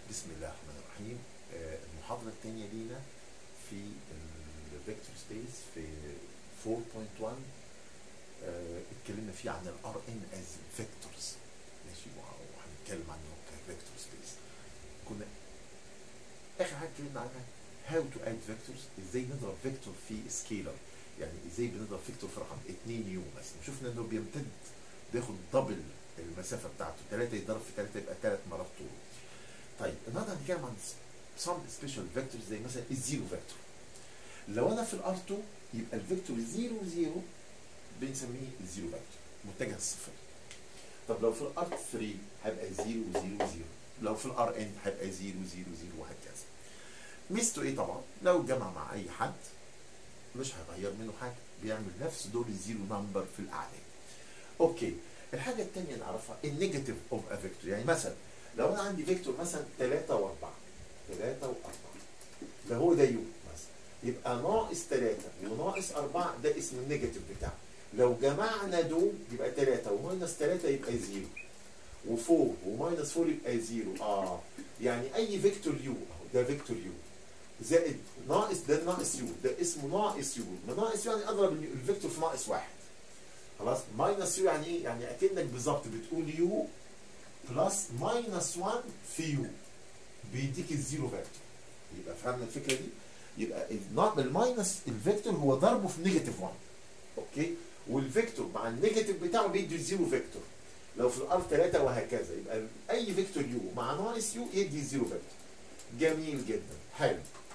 بسم الله الرحمن الرحيم آه، المحاضرة الثانية لينا في الفيكتور سبيس في 4.1 آه، اتكلمنا فيه عن الار ان از فيكتورز ماشي وه- وهنتكلم عنه كفيكتور سبيس كنا اخر حاجه اتكلمنا عنها هاو تو اد فيكتورز ازاي نضرب فيكتور في سكيلر يعني ازاي بنضرب فيكتور في رقم 2 يو مثلا شفنا انه بيمتد بياخد دبل المسافه بتاعته 3 يضرب في 3 يبقى 3 مرات طوله طيب النهارده هنتكلم عن some special vectors زي مثلا الزيرو فيكتور لو انا في الار 2 يبقى الفيكتور 0 0 بنسميه الزيرو فيكتور متجه الصفر طب لو في الار 3 هيبقى 0 0 0 لو في الار ان هيبقى 0 0 0 وهكذا ميزته ايه طبعا لو جمع مع اي حد مش هيغير منه حاجه بيعمل نفس دور الزيرو نمبر في الاعلام اوكي الحاجه الثانيه اللي نعرفها النيجاتيف اوف ا فيكتور يعني مثلا لو انا عندي فيكتور مثلا 3 و4 3 و4 ده هو ده يو مثلا يبقى ناقص 3 وناقص 4 ده اسم النيجاتيف بتاعه لو جمعنا دول يبقى 3 وماينس 3 يبقى 0 و4 وماينس 4 يبقى 0 اه يعني اي فيكتور يو اهو ده فيكتور يو زائد ناقص ده ناقص يو ده اسمه ناقص يو ما ناقص يو يعني اضرب الفيكتور في ناقص واحد خلاص ماينس يو يعني ايه يعني اكنك بالظبط بتقول يو بلس ماينس 1 في يو بيديك الزيرو فيكتور يبقى فهمنا الفكره دي يبقى النا- الماينس الفيكتور هو ضربه في نيجاتيف 1 اوكي والفيكتور مع النيجاتيف بتاعه بيدي الزيرو فيكتور لو في الار 3 وهكذا يبقى اي فيكتور يو مع ناقص يو يدي زيرو فيكتور جميل جدا حلو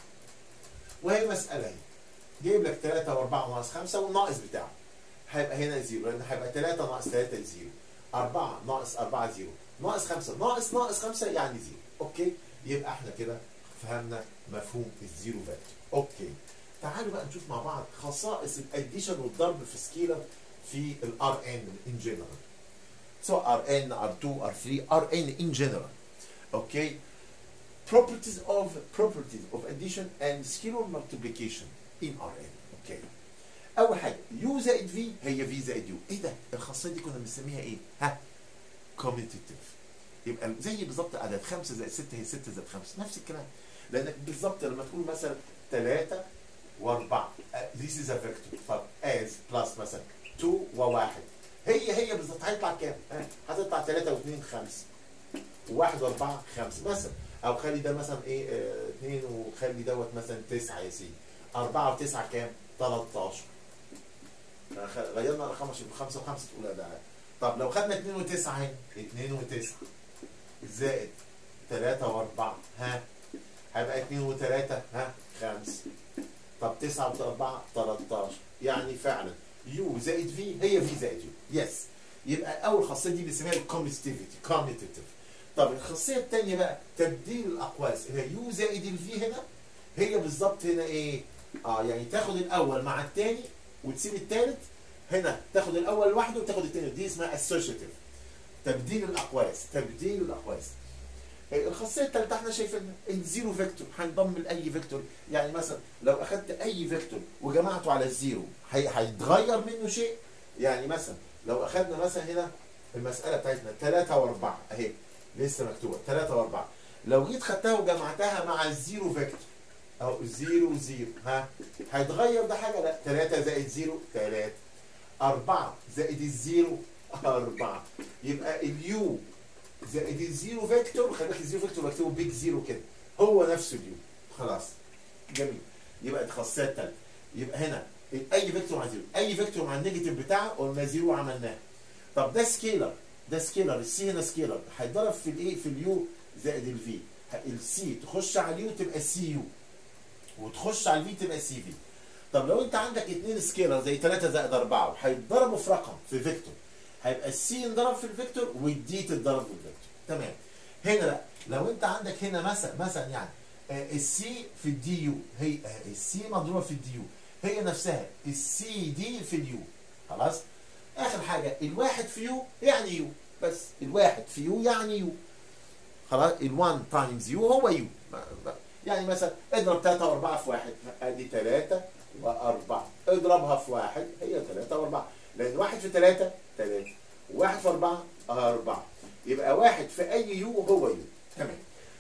وهي مساله اهي جايب لك 3 و4 ناقص 5 والناقص بتاعه هيبقى هنا زيرو لان هيبقى 3 ناقص 3 زيرو 4 ناقص 4 زيرو ناقص 5 ناقص ناقص 5 يعني زيرو اوكي يبقى احنا كده فهمنا مفهوم الزيرو فيكتور اوكي تعالوا بقى نشوف مع بعض خصائص الاديشن والضرب في سكيلر في الار ان ان جنرال سواء ار ان ار 2 ار 3 ار ان ان جنرال اوكي properties of properties of addition and scalar multiplication in Rn اوكي اول حاجه يو زائد في هي في زائد يو ايه ده الخاصيه دي كنا بنسميها ايه ها commutative يبقى زي بالظبط عدد 5 زائد 6 هي 6 زائد 5 نفس الكلام لانك بالظبط لما تقول مثلا 3 و4 this is a vector طب as plus مثلا 2 و1 هي هي بالظبط هيطلع كام؟ ها؟ هتطلع 3 و2 5 وواحد واربعه خمسه مثلا او خلي ده مثلا ايه اه اثنين وخلي دوت مثلا تسعه يا سيدي اربعه وتسعه كام؟ 13 آه، خ- غيرنا الرقم عشان خمسه وخمسه تقول ده طب لو خدنا اثنين وتسعه اهي اثنين وتسعه زائد ثلاثه واربعه ها هيبقى اثنين وثلاثه ها خمسه طب تسعه واربعه 13 يعني فعلا يو زائد في هي في زائد يو يس يبقى اول خاصيه دي بنسميها الكوميتيفيتي كوميتيتيف طب الخاصيه الثانيه بقى تبديل الاقواس هي يو زائد الفي هنا هي بالظبط هنا ايه اه يعني تاخد الاول مع الثاني وتسيب الثالث هنا تاخد الاول لوحده وتاخد الثاني دي اسمها اسوشيتيف تبديل الاقواس تبديل الاقواس آه، الخاصيه الثالثه احنا شايفينها الزيرو فيكتور هينضم لاي فيكتور يعني مثلا لو اخدت اي فيكتور وجمعته على الزيرو هي- هيتغير منه شيء يعني مثلا لو اخدنا مثلا هنا المساله بتاعتنا 3 و4 اهي لسه مكتوبه 3 و4 لو جيت خدتها وجمعتها مع الزيرو فيكتور او زيرو زيرو ها هيتغير ده حاجه لا 3 زائد زيرو 3 4 زائد الزيرو 4 يبقى اليو زائد الزيرو فيكتور خلي بالك الزيرو فيكتور مكتوب بيج زيرو كده هو نفسه اليو خلاص جميل يبقى الخاصيه الثالثه يبقى هنا اي فيكتور مع زيرو اي فيكتور مع النيجاتيف بتاعه قلنا زيرو عملناه طب ده سكيلر ده سكيلر السي هنا سكيلر هيتضرب في الايه في اليو زائد الفي السي تخش على اليو تبقى سي يو وتخش على الفي تبقى سي في طب لو انت عندك اثنين سكيلر زي 3 زائد 4 وهيتضربوا في رقم في فيكتور هيبقى السي ينضرب في الفيكتور والدي تتضرب في الفيكتور تمام هنا لا لو انت عندك هنا مثلا مثلا يعني آه، السي في الدي يو هي آه، السي مضروبه في الدي يو هي نفسها السي دي في اليو خلاص اخر حاجه الواحد في يو يعني يو بس الواحد في يو يعني يو خلاص ال1 تايمز يو هو يو ما- ما- يعني مثلا اضرب 3 و4 في واحد ادي 3 و4 اضربها في واحد هي 3 و4 لان واحد في 3 3 وواحد في 4 4 يبقى واحد في اي يو هو يو تمام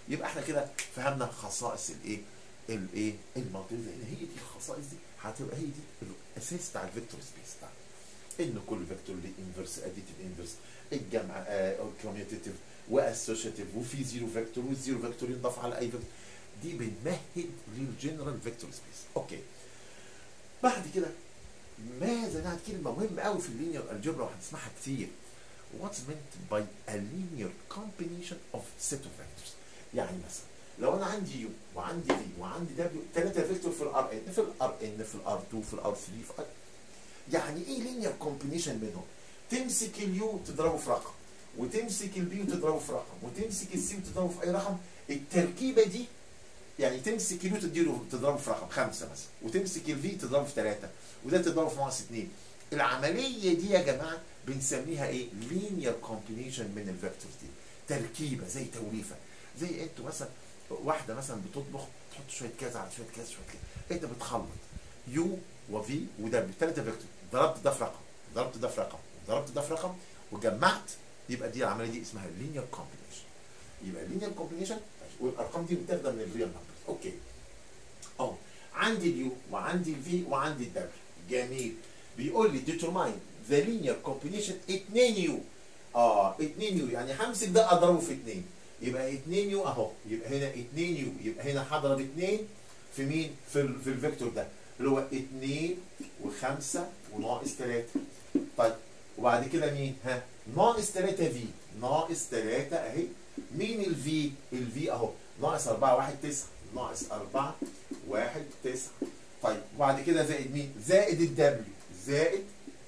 يبقى احنا كده فهمنا خصائص الايه الايه المالتي لان هي دي الخصائص دي هتبقى هي دي الاساس بتاع الفيكتور سبيس بتاعنا ان كل فيكتور ليه انفرس اديتيف انفرس الجمع او كوميوتيتيف واسوشيتيف وفي زيرو فيكتور والزيرو فيكتور ينضاف على اي فيكتور دي بنمهد للجنرال فيكتور سبيس اوكي بعد كده ماذا نعت كلمه مهمه قوي في اللينير الجبرا وهتسمعها كتير what's meant by a linear combination of set of vectors يعني مثلا لو انا عندي يو وعندي في وعندي دبليو ثلاثه فيكتور في الار ان في الار ان في الار 2 في الار 3 في ال يعني ايه لينير كومبينيشن بينهم تمسك اليو تضربه في رقم وتمسك البي وتضربه في رقم وتمسك السي وتضربه في اي رقم التركيبه دي يعني تمسك اليو تديله تضربه في رقم خمسه مثلا وتمسك الفي تضربه في ثلاثه وده تضربه في ناقص اثنين العمليه دي يا جماعه بنسميها ايه؟ لينير كومبينيشن من الفيكتورز دي تركيبه زي توليفه زي انتوا مثلا واحده مثلا بتطبخ تحط شويه كذا على شويه كذا شويه كذا انت بتخلط يو وفي ودبليو ثلاثه فيكتور ضربت ده في رقم ضربت ده في رقم ضربت ده في رقم وجمعت يبقى دي العمليه دي اسمها لينير كومبينيشن يبقى لينير كومبينيشن والارقام دي متاخده من الريال نمبرز اوكي اهو عندي اليو وعندي الفي وعندي الدبليو جميل بيقول لي ديترماين ذا لينير كومبينيشن 2 يو اه 2 يو يعني همسك ده اضربه في 2 يبقى 2 يو اهو يبقى هنا 2 يو يبقى هنا هضرب 2 في مين؟ في ال في الفيكتور ده اللي هو 2 و5 وناقص 3 طيب وبعد كده مين؟ ها ناقص 3 في ناقص 3 اهي مين الفي؟ الفي اهو ناقص 4 1 9 ناقص 4 1 9 طيب وبعد كده زائد مين؟ زائد الدبليو زائد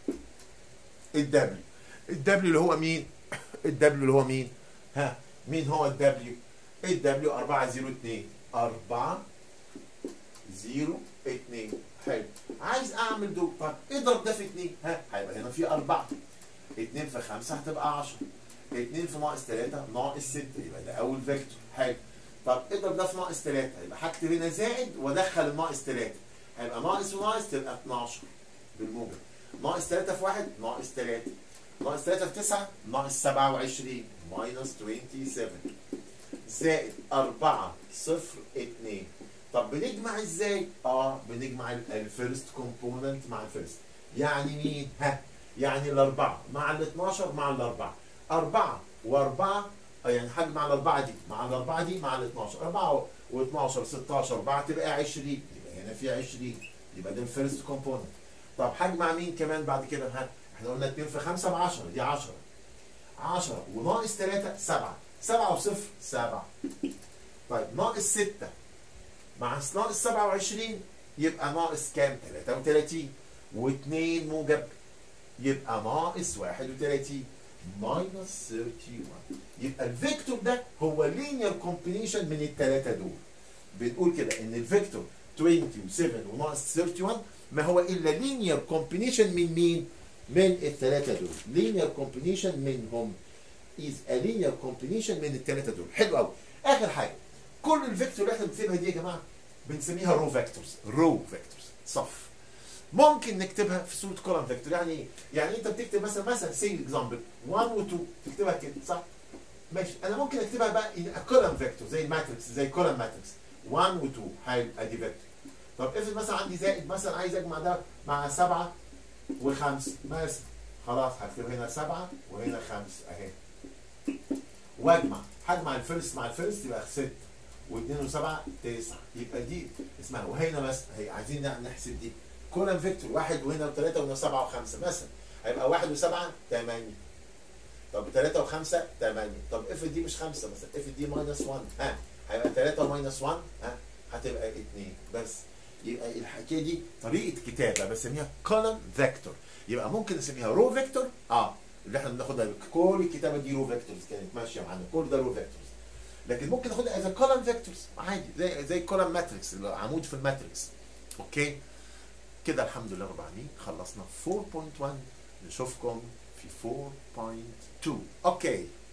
الدبليو الدبليو اللي هو مين؟ الدبليو اللي هو مين؟ ها مين هو الدبليو؟ الدبليو 4 0 2 4 0 2 حلو عايز اعمل دول طب اضرب ده في 2 ها هيبقى هنا في 4 2 في 5 هتبقى 10 2 في ناقص 3 ناقص 6 يبقى ده اول فيكتور حلو طب اضرب ده في ناقص 3 يبقى هكتب هنا زائد وادخل الناقص 3 هيبقى ناقص وناقص تبقى 12 بالموجب ناقص 3 في 1 ناقص 3 ناقص 3 في 9 ناقص 27 ماينس 27 زائد 4 0 2 طب بنجمع ازاي؟ اه بنجمع الفيرست كومبوننت مع الفيرست يعني مين؟ ها يعني الأربعة مع ال 12 مع الأربعة أربعة وأربعة يعني هجمع الأربعة دي مع الأربعة دي مع ال 12 أربعة و12 16 4 تبقى 20 يبقى هنا في 20 يبقى ده الفيرست كومبوننت طب هجمع مين كمان بعد كده؟ ها احنا قلنا 2 في 5 ب 10 دي 10 10 وناقص 3 7 7 وصفر 7 طيب ناقص 6 مع ناقص 27 يبقى ناقص كام؟ 33 و2 موجب يبقى ناقص 31 ماينس 31 يبقى الفيكتور ده هو لينير كومبينيشن من الثلاثه دول بنقول كده ان الفيكتور 20 و7 وناقص 31 ما هو الا لينير كومبينيشن من مين؟ من الثلاثه دول لينير كومبينيشن منهم is a linear combination من الثلاثه دول حلو قوي اخر حاجه كل الفيكتور اللي احنا بنكتبها دي يا جماعه بنسميها رو فيكتورز رو فيكتورز صف ممكن نكتبها في صوره كولم فيكتور يعني ايه؟ يعني انت بتكتب مثلا مثلا سي اكزامبل 1 و 2 تكتبها كده صح؟ ماشي انا ممكن اكتبها بقى ان كولم فيكتور زي الماتريكس زي كولم ماتريكس 1 و 2 حلو ادي فيكتور طب افرض مثلا عندي زائد مثلا عايز اجمع ده مع 7 و5 مثلا خلاص هكتب هنا 7 وهنا 5 اهي واجمع هجمع الفيرست مع الفيرست يبقى 6 و2 و7 9 يبقى دي اسمها وهنا بس هي عايزين نحسب دي كولم فيكتور واحد وهنا وثلاثة وهنا سبعة وخمسة مثلا هيبقى واحد وسبعة ثمانية طب ثلاثة وخمسة ثمانية طب افرض دي مش خمسة مثلا افرض دي ماينس 1 ها هيبقى ثلاثة وماينس 1 ها هتبقى اثنين بس يبقى الحكاية دي طريقة كتابة بسميها كولم فيكتور يبقى ممكن نسميها رو فيكتور اه اللي احنا بناخدها كل الكتابة دي رو فيكتورز كانت ماشية معانا كل ده رو فيكتورز لكن ممكن ناخدها از كولم فيكتورز عادي زي زي كولم ماتريكس عمود في الماتريكس اوكي كده الحمد لله رب العالمين خلصنا 4.1 نشوفكم في 4.2 اوكي